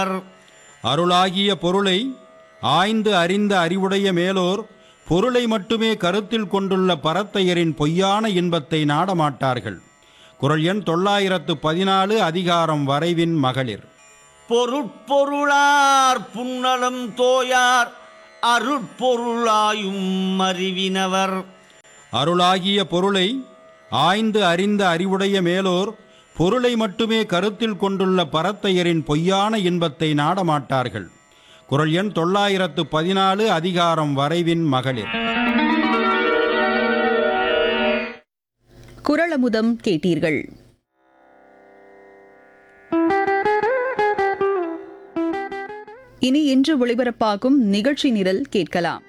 அருளாகிய பொருளை ஆய்ந்து அறிந்த அறிவுடைய மேலோர் பொருளை மட்டுமே கருத்தில் கொண்டுள்ள பரத்தையரின் பொய்யான இன்பத்தை நாடமாட்டார்கள் குரல் எண் தொள்ளாயிரத்து பதினாலு அதிகாரம் வரைவின் மகளிர் பொருட்பொருளார் புன்னலம் தோயார் அருட்பொருளாயும் அறிவினவர் அருளாகிய பொருளை ஆய்ந்து அறிந்த அறிவுடைய மேலோர் பொருளை மட்டுமே கருத்தில் கொண்டுள்ள பரத்தையரின் பொய்யான இன்பத்தை நாடமாட்டார்கள் குரல் எண் தொள்ளாயிரத்து பதினாலு அதிகாரம் வரைவின் மகளிர் குரலமுதம் கேட்டீர்கள் இனி இன்று ஒளிபரப்பாகும் நிகழ்ச்சி நிரல் கேட்கலாம்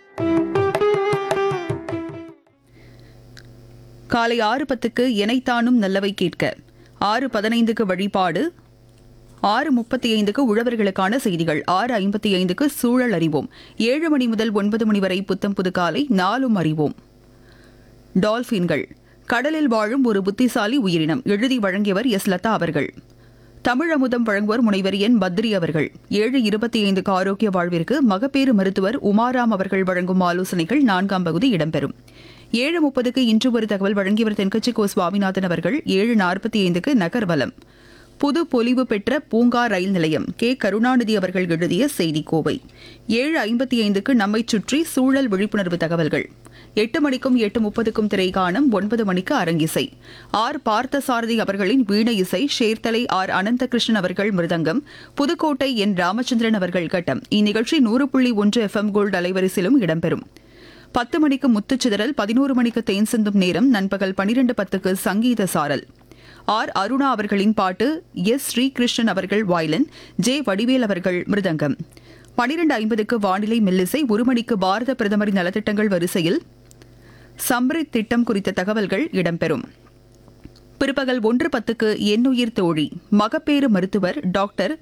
காலை ஆறு பத்துக்கு எனைத்தானும் நல்லவை கேட்க ஆறு பதினைந்துக்கு வழிபாடு ஆறு முப்பத்தி ஐந்துக்கு உழவர்களுக்கான செய்திகள் ஆறு ஐம்பத்தி ஐந்துக்கு சூழல் அறிவோம் ஏழு மணி முதல் ஒன்பது மணி வரை புத்தம் புது காலை நாளும் அறிவோம் டால்பின்கள் கடலில் வாழும் ஒரு புத்திசாலி உயிரினம் எழுதி வழங்கியவர் எஸ் லதா அவர்கள் தமிழ் அமுதம் வழங்குவர் முனைவர் என் பத்ரி அவர்கள் ஏழு இருபத்தி ஐந்துக்கு ஆரோக்கிய வாழ்விற்கு மகப்பேறு மருத்துவர் உமாராம் அவர்கள் வழங்கும் ஆலோசனைகள் நான்காம் பகுதி இடம்பெறும் ஏழு முப்பதுக்கு இன்று ஒரு தகவல் வழங்கியவர் தென்கட்சி கோ சுவாமிநாதன் அவர்கள் ஏழு நாற்பத்தி ஐந்துக்கு நகர்வலம் புது பொலிவு பெற்ற பூங்கா ரயில் நிலையம் கே கருணாநிதி அவர்கள் எழுதிய செய்தி கோவை ஏழு ஐம்பத்தி ஐந்துக்கு நம்மைச் சுற்றி சூழல் விழிப்புணர்வு தகவல்கள் எட்டு மணிக்கும் எட்டு முப்பதுக்கும் திரைகாணம் ஒன்பது மணிக்கு அரங்கிசை ஆர் பார்த்தசாரதி அவர்களின் வீண இசை ஷேர்தலை ஆர் அனந்தகிருஷ்ணன் அவர்கள் மிருதங்கம் புதுக்கோட்டை என் ராமச்சந்திரன் அவர்கள் கட்டம் இந்நிகழ்ச்சி நூறு புள்ளி ஒன்று எஃப்எம் கோல்டு அலைவரிசையிலும் இடம்பெறும் பத்து மணிக்கு முத்துச்சிதறல் பதினோரு மணிக்கு தேன் சிந்தும் நேரம் நண்பகல் பனிரெண்டு பத்துக்கு சங்கீத சாரல் ஆர் அருணா அவர்களின் பாட்டு எஸ் ஸ்ரீகிருஷ்ணன் அவர்கள் வாயிலன் ஜே வடிவேல் அவர்கள் மிருதங்கம் பனிரெண்டு ஐம்பதுக்கு வானிலை மெல்லிசை ஒரு மணிக்கு பாரத பிரதமரின் நலத்திட்டங்கள் வரிசையில் சம்ரித் திட்டம் குறித்த தகவல்கள் இடம்பெறும் பிற்பகல் ஒன்று பத்துக்கு எண்ணுயிர் தோழி மகப்பேறு மருத்துவர் டாக்டர்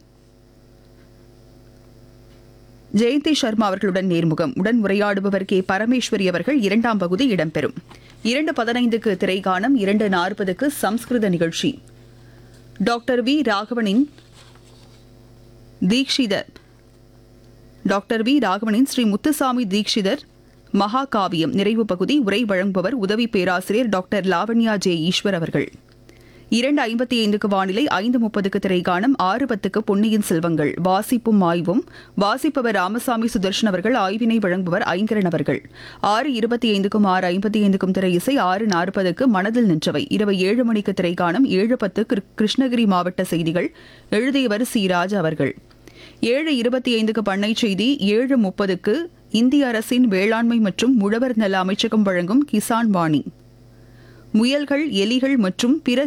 ஜெயந்தி சர்மா அவர்களுடன் நேர்முகம் உடன் உரையாடுபவர் கே பரமேஸ்வரி அவர்கள் இரண்டாம் பகுதி இடம்பெறும் இரண்டு பதினைந்துக்கு திரைகாணம் இரண்டு நாற்பதுக்கு சம்ஸ்கிருத நிகழ்ச்சி டாக்டர் வி ராகவனின் தீக்ஷிதர் டாக்டர் வி ராகவனின் ஸ்ரீ முத்துசாமி தீக்ஷிதர் மகாகாவியம் நிறைவு பகுதி உரை வழங்குபவர் உதவி பேராசிரியர் டாக்டர் லாவண்யா ஜே ஈஸ்வர் அவர்கள் இரண்டு ஐம்பத்தி ஐந்துக்கு வானிலை ஐந்து முப்பதுக்கு திரைகாணம் ஆறு பத்துக்கு பொன்னியின் செல்வங்கள் வாசிப்பும் ஆய்வும் வாசிப்பவர் ராமசாமி சுதர்ஷன் அவர்கள் ஆய்வினை வழங்குபவர் ஐங்கரன் அவர்கள் ஆறு இருபத்தி ஐந்துக்கும் ஆறு ஐம்பத்தி ஐந்துக்கும் திரை இசை ஆறு நாற்பதுக்கு மனதில் நின்றவை இரவு ஏழு மணிக்கு திரைகாணம் ஏழு பத்து கிரு- கிருஷ்ணகிரி மாவட்ட செய்திகள் எழுதியவர் சி ராஜா அவர்கள் ஏழு இருபத்தி ஐந்துக்கு பண்ணை செய்தி ஏழு முப்பதுக்கு இந்திய அரசின் வேளாண்மை மற்றும் உழவர் நல அமைச்சகம் வழங்கும் கிசான் வாணி முயல்கள் எலிகள் மற்றும் பிற